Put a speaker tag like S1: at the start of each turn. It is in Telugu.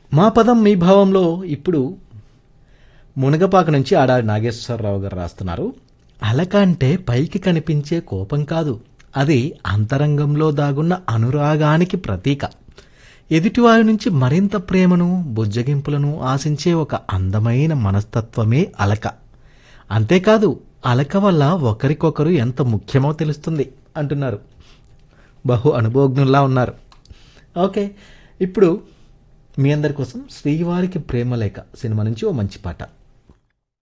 S1: మా పదం మీ భావంలో ఇప్పుడు మునగపాక నుంచి ఆడారి నాగేశ్వరరావు గారు రాస్తున్నారు అలక అంటే పైకి కనిపించే కోపం కాదు అది అంతరంగంలో దాగున్న అనురాగానికి ప్రతీక ఎదుటివారి నుంచి మరింత ప్రేమను బుజ్జగింపులను ఆశించే ఒక అందమైన మనస్తత్వమే అలక అంతేకాదు అలక వల్ల ఒకరికొకరు ఎంత ముఖ్యమో తెలుస్తుంది అంటున్నారు బహు అనుభవజ్ఞుల్లా ఉన్నారు ఓకే ఇప్పుడు మీ అందరి కోసం శ్రీవారికి ప్రేమలేఖ సినిమా నుంచి ఓ మంచి పాట